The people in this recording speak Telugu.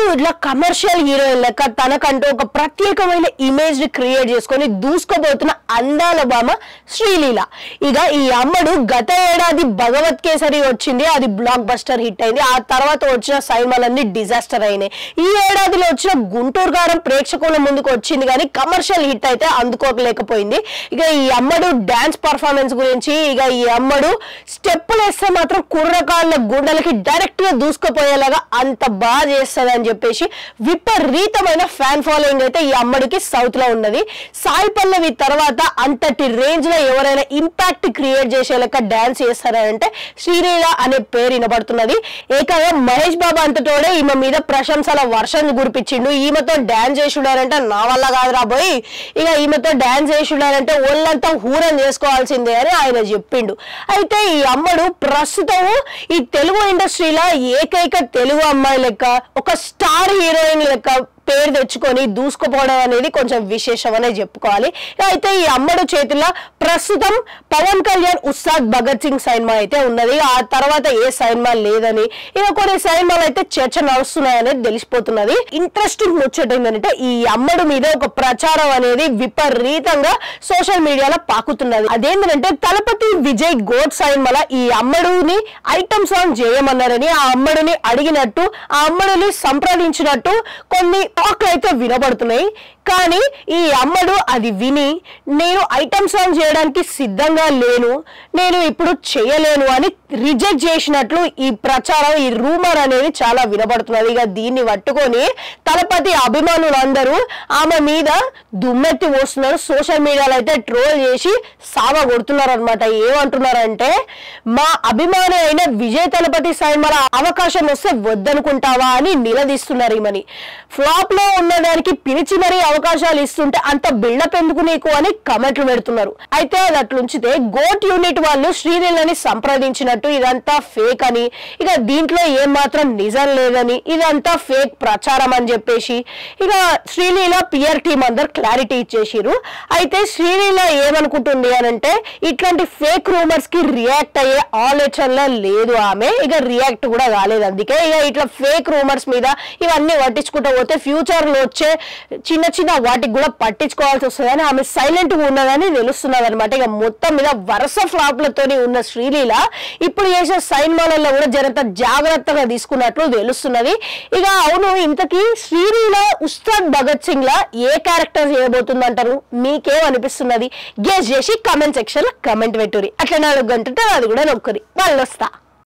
టాలీవుడ్ లో కమర్షియల్ హీరోయిన్ లెక్క తనకంటూ ఒక ప్రత్యేకమైన ఇమేజ్ ని క్రియేట్ చేసుకొని దూసుకోబోతున్న అందాల భామ శ్రీలీల ఇక ఈ అమ్మడు గత ఏడాది భగవత్ కేసరి వచ్చింది అది బ్లాక్ బస్టర్ హిట్ అయింది ఆ తర్వాత వచ్చిన సినిమాలన్నీ డిజాస్టర్ అయినాయి ఈ ఏడాదిలో వచ్చిన గుంటూరు గారం ప్రేక్షకుల ముందుకు వచ్చింది కానీ కమర్షియల్ హిట్ అయితే అందుకోలేకపోయింది ఇక ఈ అమ్మడు డాన్స్ పర్ఫార్మెన్స్ గురించి ఇక ఈ అమ్మడు స్టెప్పులు వేస్తే మాత్రం కుర్రకాళ్ళ గుండెలకి డైరెక్ట్ గా దూసుకుపోయేలాగా అంత బాగా చేస్తుంది అని చెప్పేసి విపరీతమైన ఫ్యాన్ ఫాలోయింగ్ అయితే ఈ అమ్మడికి సౌత్ లో ఉన్నది సాయి పల్లవి తర్వాత అంతటి రేంజ్ లో ఎవరైనా ఇంపాక్ట్ క్రియేట్ చేసే లెక్క డాన్స్ చేస్తారంటే శ్రీలీల అనే పేరు వినబడుతున్నది ఏకంగా మహేష్ బాబు అంతటోడే ఈమె మీద ప్రశంసల వర్షం కురిపించిండు ఈమెతో డాన్స్ చేసుడారంటే నా వల్ల కాదు రాబోయి ఇక ఈమెతో డాన్స్ చేసుడారంటే ఒళ్ళంతా హూరం చేసుకోవాల్సిందే అని ఆయన చెప్పిండు అయితే ఈ అమ్మడు ప్రస్తుతం ఈ తెలుగు ఇండస్ట్రీలో ఏకైక తెలుగు అమ్మాయి లెక్క ఒక స్టార్ హీరోయిన్ లెక్క పేరు తెచ్చుకొని దూసుకుపోవడం అనేది కొంచెం విశేషం అనే చెప్పుకోవాలి అయితే ఈ అమ్మడు చేతిలో ప్రస్తుతం పవన్ కళ్యాణ్ ఉస్తాద్ భగత్ సింగ్ సినిమా అయితే ఉన్నది ఆ తర్వాత ఏ సినిమా లేదని ఇక కొన్ని సినిమాలు అయితే చర్చ నడుస్తున్నాయనేది తెలిసిపోతున్నది ఇంట్రెస్టింగ్ ముచ్చట ఏంటంటే ఈ అమ్మడు మీద ఒక ప్రచారం అనేది విపరీతంగా సోషల్ మీడియాలో పాకుతున్నది అదేంటంటే తలపతి విజయ్ గోడ్ సినిమాల ఈ అమ్మడుని ఐటమ్ సాంగ్ చేయమన్నారని ఆ అమ్మడుని అడిగినట్టు ఆ అమ్మడుని సంప్రదించినట్టు కొన్ని టాక్లు అయితే వినబడుతున్నాయి కానీ ఈ అమ్మడు అది విని నేను ఐటమ్ సాంగ్ చేయడానికి సిద్ధంగా లేను నేను ఇప్పుడు చేయలేను అని రిజెక్ట్ చేసినట్లు ఈ ప్రచారం ఈ రూమర్ అనేది చాలా వినబడుతున్నది ఇక దీన్ని పట్టుకొని తలపతి అభిమానులందరూ ఆమె మీద దుమ్మెత్తి పోస్తున్నారు సోషల్ మీడియాలో అయితే ట్రోల్ చేసి సావ కొడుతున్నారు అనమాట ఏమంటున్నారంటే మా అభిమాని అయిన విజయ్ తలపతి సినిమాల అవకాశం వస్తే వద్దనుకుంటావా అని నిలదీస్తున్నారు ఈమెని ఫ్లాప్ లో ఉన్నదానికి పిలిచి మరీ అవకాశాలు ఇస్తుంటే అంత బిల్డప్ ఎందుకు నీకు అని కమెంట్లు పెడుతున్నారు అయితే అది అట్లుంచితే గోట్ యూనిట్ వాళ్ళు శ్రీలీలని సంప్రదించినట్టు ఇదంతా ఫేక్ అని ఇక దీంట్లో ఏం మాత్రం నిజం లేదని ఇదంతా ఫేక్ ప్రచారం అని చెప్పేసి ఇక శ్రీలీల పిఆర్ టీం అందరు క్లారిటీ ఇచ్చేసిరు అయితే శ్రీలీల ఏమనుకుంటుంది అని అంటే ఇట్లాంటి ఫేక్ రూమర్స్ కి రియాక్ట్ అయ్యే ఆలోచనలో లేదు ఆమె ఇక రియాక్ట్ కూడా కాలేదు అందుకే ఇక ఇట్లా ఫేక్ రూమర్స్ మీద ఇవన్నీ పట్టించుకుంటూ పోతే ఫ్యూచర్ లో వచ్చే చిన్న చిన్న వాటికి కూడా పట్టించుకోవాల్సి వస్తుందని ఆమె సైలెంట్ గా ఉన్నదని తెలుస్తున్నది అనమాట ఇక మొత్తం మీద వరుస ఫ్లాప్లతోని ఉన్న శ్రీలీల ఇప్పుడు చేసే సైన్మాలలో కూడా జరంత జాగ్రత్తగా తీసుకున్నట్లు తెలుస్తున్నది ఇక అవును ఇంతకీ శ్రీలీల ఉస్తాద్ భగత్ సింగ్ లా ఏ క్యారెక్టర్ చేయబోతుంది అంటారు మీకేమనిపిస్తున్నది గెస్ చేసి కమెంట్ సెక్షన్ లో కమెంట్ పెట్టురి అట్లా నాలుగు గంటతో అది కూడా నొక్కరి వాళ్ళు వస్తా